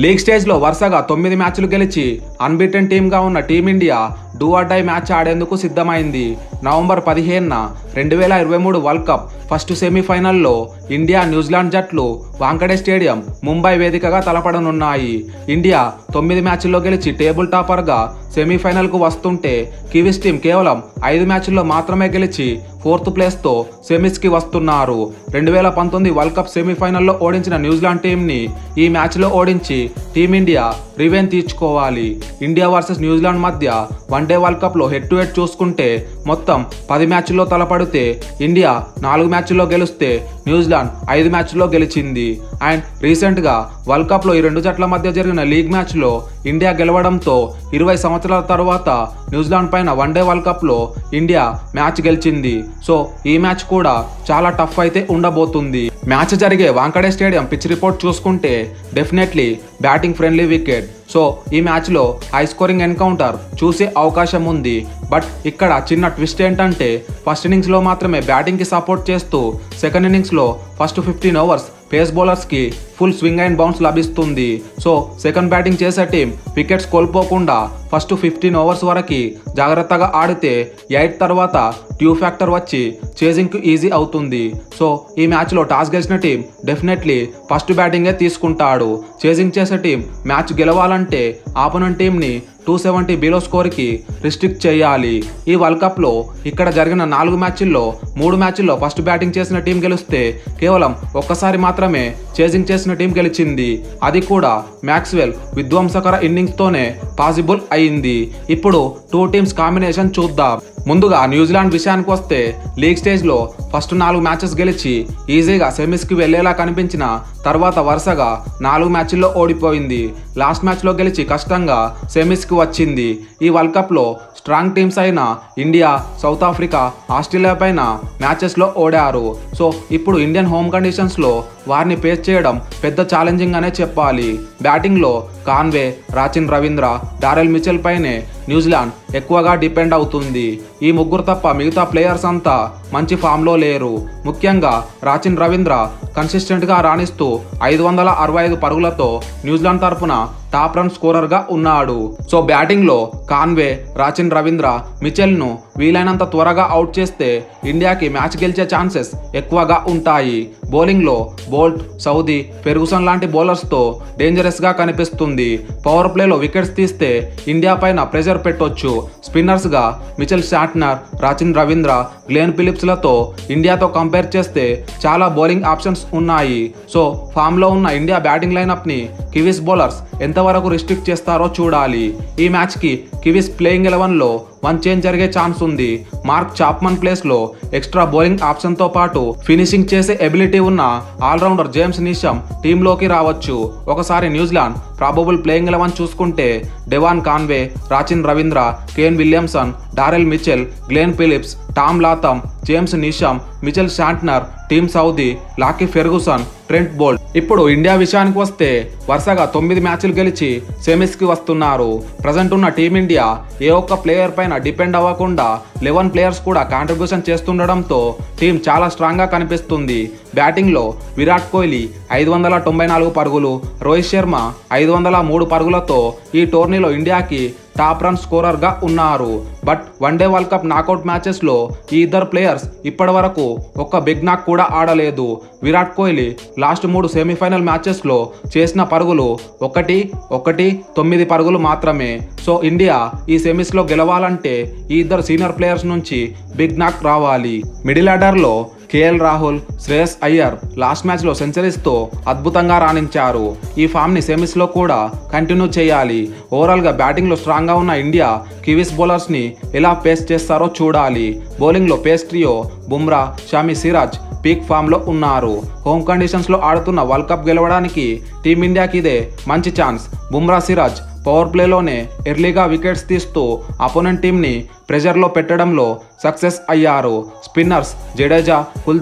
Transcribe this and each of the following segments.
league స్టేజ్లో వరుసగా తొమ్మిది మ్యాచ్లు గెలిచి అన్బీటెన్ టీమ్గా ఉన్న team India do or die match ఆడేందుకు సిద్ధమైంది నవంబర్ పదిహేనున రెండు వేల ఇరవై మూడు వరల్డ్ కప్ ఫస్ట్ సెమీఫైనల్లో ఇండియా న్యూజిలాండ్ జట్లు వాంకడే స్టేడియం ముంబై వేదికగా తలపడనున్నాయి ఇండియా తొమ్మిది మ్యాచ్ల్లో గెలిచి టేబుల్ టాపర్గా సెమీఫైనల్కు వస్తుంటే కివీస్ టీం కేవలం ఐదు మ్యాచ్ల్లో మాత్రమే గెలిచి ఫోర్త్ ప్లేస్తో సెమీస్కి వస్తున్నారు రెండు వేల పంతొమ్మిది వరల్డ్ కప్ సెమీఫైనల్లో ఓడించిన న్యూజిలాండ్ టీంని ఈ మ్యాచ్లో ఓడించి టీమిండియా రివెన్ తీర్చుకోవాలి ఇండియా వర్సెస్ న్యూజిలాండ్ మధ్య వన్డే వరల్డ్ కప్లో హెడ్ టు హెడ్ చూసుకుంటే మొత్తం పది మ్యాచ్ల్లో తలపడితే ఇండియా నాలుగు మ్యాచ్ల్లో గెలిస్తే న్యూజిలాండ్ ఐదు మ్యాచ్ల్లో గెలిచింది అండ్ రీసెంట్గా వరల్డ్ కప్లో ఈ రెండు జట్ల మధ్య జరిగిన లీగ్ మ్యాచ్లో ఇండియా గెలవడంతో ఇరవై సంవత్సరాల తర్వాత న్యూజిలాండ్ పైన వన్డే వరల్డ్ కప్లో ఇండియా మ్యాచ్ గెలిచింది సో ఈ మ్యాచ్ కూడా చాలా టఫ్ అయితే ఉండబోతుంది మ్యాచ్ జరిగే వాంకడే స్టేడియం పిచ్ రిపోర్ట్ చూసుకుంటే definitely batting friendly wicket so ఈ మ్యాచ్లో హై స్కోరింగ్ ఎన్కౌంటర్ చూసే అవకాశం ఉంది బట్ ఇక్కడ చిన్న ట్విస్ట్ ఏంటంటే ఫస్ట్ ఇన్నింగ్స్లో మాత్రమే బ్యాటింగ్కి సపోర్ట్ చేస్తూ సెకండ్ ఇన్నింగ్స్లో ఫస్ట్ ఫిఫ్టీన్ ఓవర్స్ పేస్ బౌలర్స్కి ఫుల్ స్వింగ్ అండ్ బౌన్స్ లభిస్తుంది సో సెకండ్ బ్యాటింగ్ చేసే టీం వికెట్స్ కోల్పోకుండా ఫస్ట్ ఫిఫ్టీన్ ఓవర్స్ వరకు జాగ్రత్తగా ఆడితే ఎయిట్ తర్వాత ట్యూ ఫ్యాక్టర్ వచ్చి చేజింగ్కి ఈజీ అవుతుంది సో ఈ మ్యాచ్లో టాస్ గెలిచిన టీం డెఫినెట్లీ ఫస్ట్ బ్యాటింగే తీసుకుంటాడు చేజింగ్ చేసే టీం మ్యాచ్ గెలవాలంటే ఆపోనెంట్ టీంని టూ సెవెంటీ బిలో స్కోర్కి రిస్ట్రిక్ట్ చేయాలి ఈ వరల్డ్ కప్లో ఇక్కడ జరిగిన నాలుగు మ్యాచ్ల్లో మూడు మ్యాచ్ల్లో ఫస్ట్ బ్యాటింగ్ చేసిన టీం గెలిస్తే కేవలం ఒక్కసారి మాత్రమే చేజింగ్ చేసిన టీం గెలిచింది అది కూడా మ్యాక్స్వెల్ విధ్వంసకర ఇన్నింగ్స్తోనే పాసిబుల్ అయింది ఇప్పుడు టూ టీమ్స్ కాంబినేషన్ చూద్దాం ముందుగా న్యూజిలాండ్ విషయానికి వస్తే లీగ్ స్టేజ్లో ఫస్ట్ నాలుగు మ్యాచెస్ గెలిచి ఈజీగా సెమీస్కి వెళ్లేలా కనిపించిన తర్వాత వరుసగా నాలుగు మ్యాచ్ల్లో ఓడిపోయింది లాస్ట్ మ్యాచ్లో గెలిచి కష్టంగా సెమీస్కి వచ్చింది ఈ వరల్డ్ కప్లో స్ట్రాంగ్ టీమ్స్ అయిన ఇండియా సౌత్ ఆఫ్రికా ఆస్ట్రేలియా పైన మ్యాచెస్లో ఓడారు సో ఇప్పుడు ఇండియన్ హోమ్ కండిషన్స్లో వారిని ఫేస్ చేయడం పెద్ద ఛాలెంజింగ్ అనే చెప్పాలి బ్యాటింగ్లో Conway Rachin Ravindra Daryl Mitchell పైనే న్యూజిలాండ్ ఎక్కువగా డిపెండ్ అవుతుంది ఈ ముగ్గురు తప్ప మిగతా ప్లేయర్స్ అంతా మంచి ఫామ్లో లేరు ముఖ్యంగా రాచిన్ రవీంద్ర కన్సిస్టెంట్గా రాణిస్తూ ఐదు వందల అరవై ఐదు పరుగులతో న్యూజిలాండ్ తరపున టాప్ రన్ స్కోరర్గా ఉన్నాడు సో బ్యాటింగ్లో కాన్వే రాచిన్ రవీంద్ర మిచెల్ను వీలైనంత త్వరగా అవుట్ చేస్తే ఇండియాకి మ్యాచ్ గెలిచే ఛాన్సెస్ ఎక్కువగా ఉంటాయి బౌలింగ్లో బోల్ట్ సౌదీ ఫెర్గుసన్ లాంటి బౌలర్స్తో డేంజరస్గా కనిపిస్తుంది పవర్ ప్లేలో వికెట్స్ తీస్తే ఇండియా పైన ప్రెషర్ పెట్టొచ్చు స్పిన్నర్స్గా Mitchell Santner Rachin Ravindra Glenn ఫిలిప్స్లతో ఇండియాతో కంపేర్ చేస్తే చాలా బౌలింగ్ ఆప్షన్స్ ఉన్నాయి సో ఫామ్లో ఉన్న ఇండియా బ్యాటింగ్ లైనప్ని కివీస్ బౌలర్స్ ఎంతవరకు రిస్ట్రిక్ట్ చేస్తారో చూడాలి ఈ మ్యాచ్కి కివీస్ ప్లేయింగ్ ఎలెవన్లో వన్ చేంజ్ జరిగే ఛాన్స్ ఉంది మార్క్ చాప్మన్ ప్లేస్లో ఎక్స్ట్రా బౌలింగ్ ఆప్షన్తో పాటు ఫినిషింగ్ చేసే ఎబిలిటీ ఉన్న ఆల్రౌండర్ జేమ్స్ నిషమ్ టీంలోకి రావచ్చు ఒకసారి న్యూజిలాండ్ ప్రాబబుల్ ప్లేయింగ్ ఎలెవన్ చూసుకుంటే Devon Conway Rachin Ravindra Kane Williamson Daryl Mitchell Glenn Phillips Tom Latham James Neesham Mitchell Santner Tim Southee Lockie Ferguson Trent Boult ఇప్పుడు ఇండియా విషయానికి వస్తే వరుసగా తొమ్మిది మ్యాచ్లు గెలిచి సెమీస్కి వస్తున్నారు ప్రజెంట్ ఉన్న టీమిండియా ఏ ఒక్క ప్లేయర్ పైన డిపెండ్ అవ్వకుండా లెవెన్ ప్లేయర్స్ కూడా కాంట్రిబ్యూషన్ చేస్తుండడంతో టీం చాలా స్ట్రాంగ్గా కనిపిస్తుంది బ్యాటింగ్లో విరాట్ కోహ్లీ ఐదు వందల తొంభై నాలుగు పరుగులు రోహిత్ శర్మ ఐదు వందల మూడు పరుగులతో ఈ టోర్నీలో ఇండియాకి టాప్ రన్ స్కోరర్గా ఉన్నారు but one day world cup knockout మ్యాచెస్లో ఈ ఇద్దరు ప్లేయర్స్ ఇప్పటి వరకు ఒక్క బిగ్ నాక్ కూడా ఆడలేదు విరాట్ కోహ్లీ లాస్ట్ మూడు సెమీఫైనల్ మ్యాచెస్లో చేసిన పరుగులు ఒకటి ఒకటి తొమ్మిది పరుగులు మాత్రమే సో ఇండియా ఈ సెమీస్లో గెలవాలంటే ఈ ఇద్దరు సీనియర్ ప్లేయర్స్ నుంచి బిగ్ నాక్ రావాలి మిడిల్ ఆర్డర్లో కేఎల్ రాహుల్ శ్రేయస్ అయ్యర్ లాస్ట్ మ్యాచ్లో సెంచరీస్తో అద్భుతంగా రాణించారు ఈ ఫామ్ని సెమీస్లో కూడా కంటిన్యూ చేయాలి ఓవరాల్గా బ్యాటింగ్లో స్ట్రాంగ్గా ఉన్న ఇండియా కివీస్ బౌలర్స్ని ఎలా పేస్ చేస్తారో చూడాలి బౌలింగ్లో pace trio Bumrah Shami Siraj peak ఫామ్లో ఉన్నారు హోమ్ కండిషన్స్లో ఆడుతున్న వరల్డ్ కప్ గెలవడానికి టీమిండియాకి ఇదే మంచి ఛాన్స్ బుమ్రా సిరాజ్ పవర్ ప్లేలోనే ఎర్లీగా వికెట్స్ తీస్తూ అపోనెంట్ టీంని ప్రెషర్లో పెట్టడంలో సక్సెస్ అయ్యారు స్పిన్నర్స్ జడేజా కుల్దీప్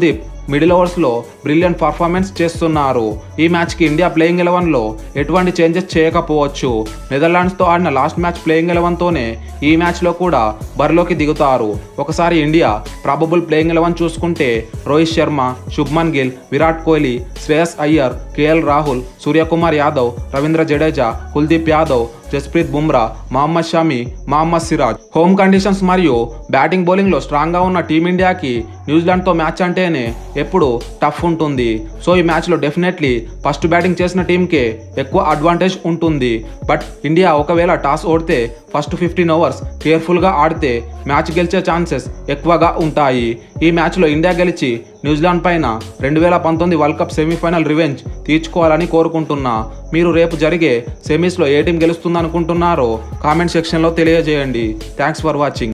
మిడిల్ ఓవర్స్లో బ్రిలియంట్ పర్ఫార్మెన్స్ చేస్తున్నారు ఈ మ్యాచ్కి ఇండియా ప్లేయింగ్ ఎలెవన్లో ఎటువంటి చేంజెస్ చేయకపోవచ్చు నెదర్లాండ్స్తో ఆడిన లాస్ట్ మ్యాచ్ ప్లేయింగ్ ఎలెవన్తోనే ఈ మ్యాచ్లో కూడా బరిలోకి దిగుతారు ఒకసారి ఇండియా ప్రాబబుల్ ప్లేయింగ్ ఎలెవన్ చూసుకుంటే Rohit Sharma Shubman Gill Virat Kohli Shreyas Iyer KL Rahul Suryakumar Yadav Ravindra Jadeja Kuldeep Yadav Jasprit Bumrah Mohammed Shami Mohammed Siraj home conditions మరియు బ్యాటింగ్ బౌలింగ్లో స్ట్రాంగ్గా ఉన్న టీమిండియాకి న్యూజిలాండ్తో మ్యాచ్ అంటేనే ఎప్పుడు టఫ్ ఉంటుంది సో ఈ మ్యాచ్లో డెఫినెట్లీ ఫస్ట్ బ్యాటింగ్ చేసిన టీంకే ఎక్కువ అడ్వాంటేజ్ ఉంటుంది బట్ ఇండియా ఒకవేళ టాస్ ఓడితే ఫస్ట్ ఫిఫ్టీన్ ఓవర్స్ కేర్ఫుల్గా ఆడితే మ్యాచ్ గెలిచే ఛాన్సెస్ ఎక్కువగా ఉంటాయి ఈ మ్యాచ్లో ఇండియా గెలిచి న్యూజిలాండ్ పైన రెండు వేల పంతొమ్మిది వరల్డ్ కప్ సెమీఫైనల్ రివెంజ్ తీర్చుకోవాలని కోరుకుంటున్నా మీరు రేపు జరిగే సెమీస్లో ఏ టీం గెలుస్తుందనుకుంటున్నారో కామెంట్ సెక్షన్లో తెలియజేయండి థ్యాంక్స్ ఫర్ వాచింగ్